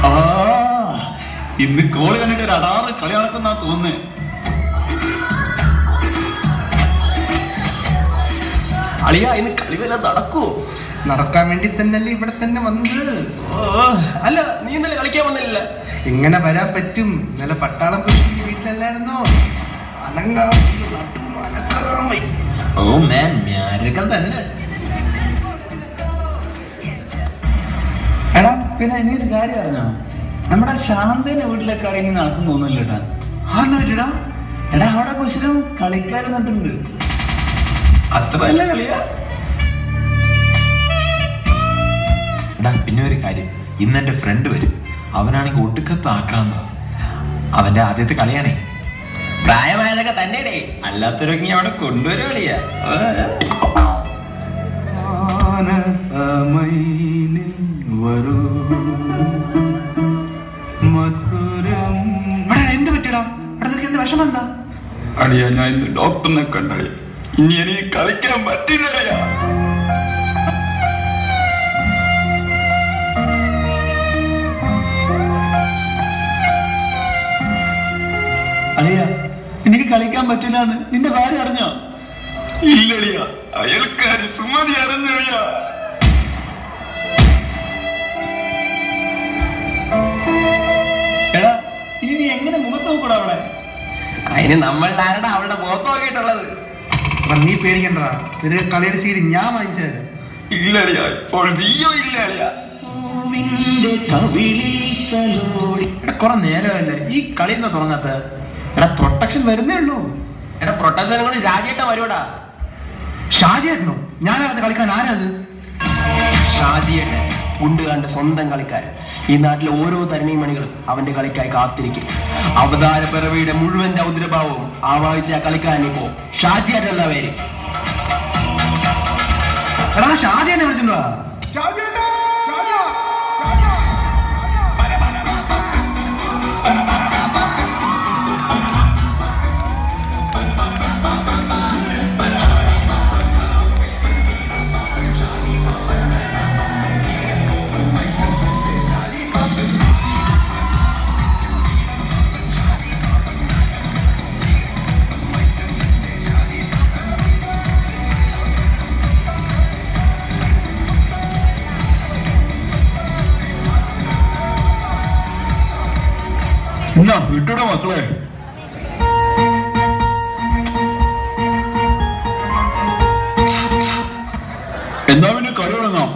ആ ഇന്ന് കോള് കണ്ടിട്ട് ഒരു അടാറ് കളി നടക്കുന്ന തോന്നുന്നേ അളിയ ഇന്ന് കളി വല്ല നടക്കുവോ നടക്കാൻ വേണ്ടി തന്നെയല്ലേ ഇവിടെ തന്നെ വന്നത് ഓ, അല്ല നീ ഇന്നലെ കളിക്കാൻ വന്നില്ല എങ്ങനെ വരാൻ പറ്റും ഇന്നലെ പട്ടാളം പോയി വീട്ടിലല്ലായിരുന്നോ അനങ്ങാൻ വയ്യ, നടുവ് അനക്കാൻ വയ്യ. ഓ മാൻ ഞാനൊക്കെ തന്നെ എടാ പിന്നെ നീ ഒരു കാര്യം അറിഞ്ഞോ നമ്മുടെ ശാന്തന്റെ വീട്ടിലെ കളി ഇനി നടക്കും തോന്നുന്നില്ല കേട്ടാ ആന്ന് വരിടാ എടാ അവിടെ കുശലും കളിക്കാർ നട്ടുണ്ട് അത്ര നല്ല കളിയാ എടാ പിന്നെ ഒരു കാര്യം ഇന്ന് എന്റെ ഫ്രണ്ട് വരും അവനാണെങ്കിൽ ഒട്ടുക്കത്ത് ആക്രാന്ത അവന്റെ ആദ്യത്തെ കളിയാണേ പ്രായമായതൊക്കെ തന്നെടേ അല്ലാത്തവരൊക്കെ അവിടെ കൊണ്ടുവരും കളിയാ എടാ, എന്ത് പറ്റിയടാ എടാ നിനക്ക് എന്ത് വിഷമം എന്താ അടിയാ ഞാൻ ഇന്ന് ഡോക്ടറിനെ കണ്ടടിയ ഇനി എനിക്ക് കളിക്കാൻ പറ്റില്ല അളിയ എനിക്ക് കളിക്കാൻ പറ്റില്ല എന്ന് നിന്റെ ഭാര്യ അറിഞ്ഞോ ഇല്ലളിയ അയൽക്കാരി സുമതി അറിഞ്ഞളിയാ എടാ ഇനി നീ എങ്ങനെ മുഖത്ത് നോക്കൂടാ അവിടെ അതിന് നമ്മളുടെ ആരുടെ അവളുടെ മുഖത്ത് നോക്കിയിട്ടുള്ളത് എടാ നീ പേടിക്കണ്ടടാ ഒരു കളിയുടെ സീഡി ഞാൻ വാങ്ങിച്ചു തരാം ഇല്ലളിയ ഇപ്പോൾ ജിയോ ഇല്ലളിയ എടാ കുറെ നേരമല്ലേ ഈ കളി എന്താ തുടങ്ങാത്ത എടാ പ്രൊട്ടക്ഷൻ വരുന്നേ ഉള്ളൂ എടാ പ്രൊട്ടക്ഷൻ കൊണ്ട് ഷാജിയേട്ട വരുവാടാ ഷാജിയായിരുന്നോ ഞാനത് കളിക്കാൻ ആരാ അത് ഷാജിയേട്ടൻ ഗുണ്ടുകാരന്റെ സ്വന്തം കളിക്കാരൻ ഈ നാട്ടിലെ ഓരോ തരുണീ മണികളും അവന്റെ കളിക്കായി കാത്തിരിക്കും അവതാര പിറവിയുടെ മുഴുവൻ രൗദ്രഭാവവും ആവാഹിച്ച ആ കളിക്കാരനിപ്പോ ഷാജിയേട്ടല്ല പേര് എടാ ഷാജി എന്നെ വിളിച്ചിട്ടുണ്ടോ എന്നാ വിട്ടൂടെ മക്കളെ എന്നാ പിന്നെ കളി തുടങ്ങാം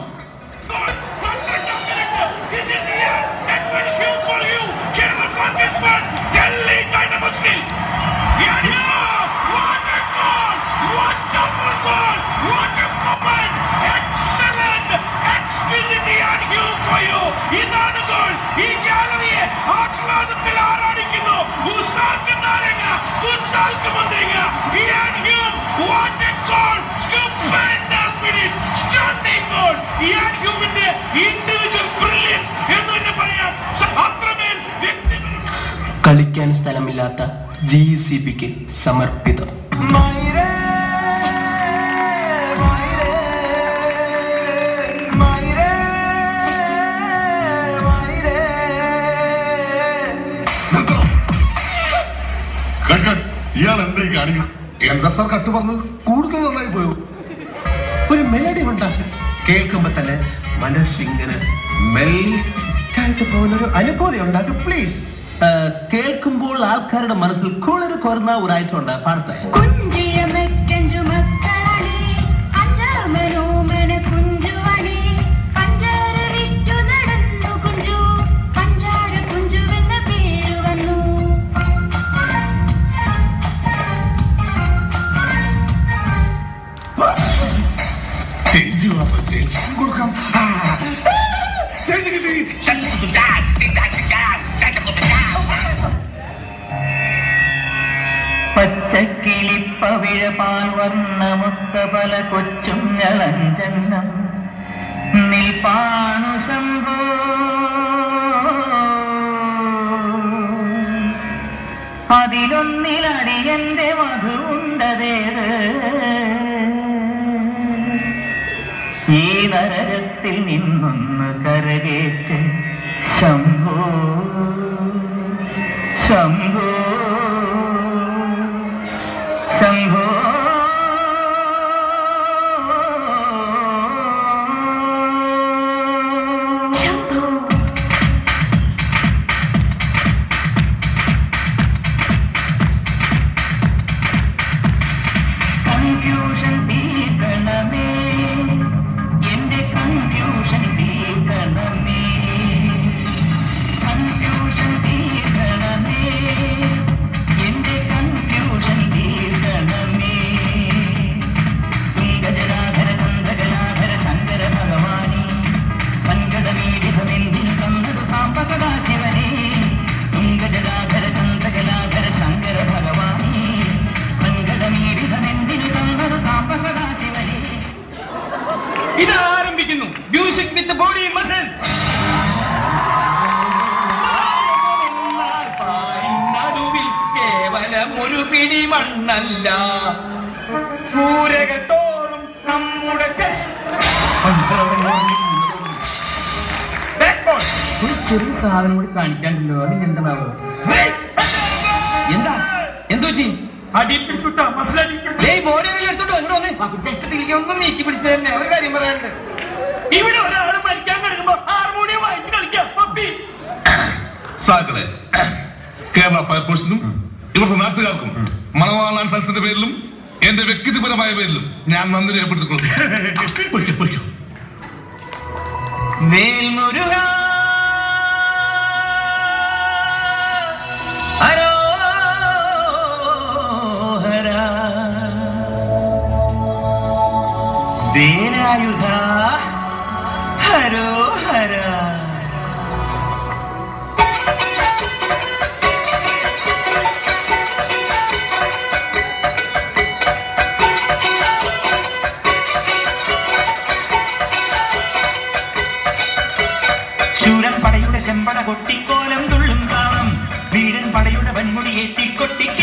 ഇതാണ് ഗോൾ ഈ ഗാലറിയെ ആഹ്ലാദത്തിൽ ആറാടിക്കുന്നു ഉസാർക്ക് നാരങ്ങ ഉസാർക്ക് മന്ത്രിങ്ങ Iain Hume what a goal stupendous finish stunning goal Iain ഹ്യൂമിന്റെ ഇൻഡിവിജ്വൽ ബ്രില്യൻസ് എന്ന് തന്നെ പറയാം അത്രമേൽ വ്യക്തിപരമായ കളിക്കാൻ സ്ഥലമില്ലാത്ത ജി സി ബിക്ക് സമർപ്പിതം ഇയാൾ എന്തായി കാണിക്കും എന്താ സാർ കട്ട് പറഞ്ഞു കൂടുതൽ നന്നായി പോയോ ഒരു മെലഡി ഉണ്ടാക്കി കേൾക്കുമ്പോ തന്നെ മനസ്സിങ്ങനെ മെല്ലായിട്ട് പോകുന്ന ഒരു അനുഭൂതി ഉണ്ടാക്കി പ്ലീസ് കേൾക്കുമ്പോൾ ആൾക്കാരുടെ മനസ്സിൽ കുളിർ കുറഞ്ഞ ഒരു ഐറ്റം ഉണ്ട് പാടത്തെ കുഞ്ചിയമക്കഞ്ചു മക്കളണി അഞ്ചാമനോമന കുഞ്ചുവണി പഞ്ചാര വിറ്റു നടന്നു കുഞ്ചു പഞ്ചാര കുഞ്ചുവെന്ന പേരു വന്നു ചേഞ്ച് വേണം, ചേഞ്ച് കൊടുക്കാം ആ. ചേഞ്ച് കിട്ടി പച്ചക്കിളിപ്പവിഴപാൽ വർണ്ണമൊത്ത പല കൊച്ചുങ്ങളഞ്ചെണ്ണം നിൽപ്പാണു ശംഭോ അതിലൊന്നിലടിയന്റെ മധു ഉണ്ടതേത് ഈ നരകത്തിൽ നിന്നൊന്ന് കരകേറ്റ് ശംഭോ മണ്ണല്ല പൂരകത്തോറും നമ്മുടെ ചെ- Backbone. ഒരു ചെറിയ സാധനം കൂടി കാണിക്കാണ്ടല്ലോ അത് എന്താണാവോ എന്താ എന്തു പറ്റി അടിപ്പിടിച്ചുട്ടാ മസിൽ അടിപ്പിടിച്ചു ഏയ് ബോഡി എടുത്തോട്ടോ ഇങ്ങോട്ട് വന്നേ ഒന്നും നീക്കി പിടിച്ചു തന്നെ ഒരു കാര്യം പറയാനുണ്ട് ഇവിടെ ഒരാൾ മരിക്കാൻ കിടക്കുമ്പോ ഹാർമോണിയം വായിച്ച് കളിക്കാം പപ്പി സാക്കളെ കേരള ഫയർഫോഴ്സിനും ഇവരുടെ നാട്ടുകാർക്കും മണവാളാൻ സൽസിന്റെ പേരിലും എന്റെ വ്യക്തിപരമായ പേരിലും ഞാൻ നന്ദി രേഖപ്പെടുത്തിക്കൊള്ളുന്നു പൊയ്ക്കോ, പൊയ്ക്കോ. വേൽമുരുക ഹരോഹര വേലായുധ ഹരോഹര ശൂരൻ പടയുടെ ചെമ്പട കൊട്ടിക്കോലം തുള്ളും കാണം വീരൻ പടയുടെ വൻമുടി ഏറ്റി കൊട്ടിക്ക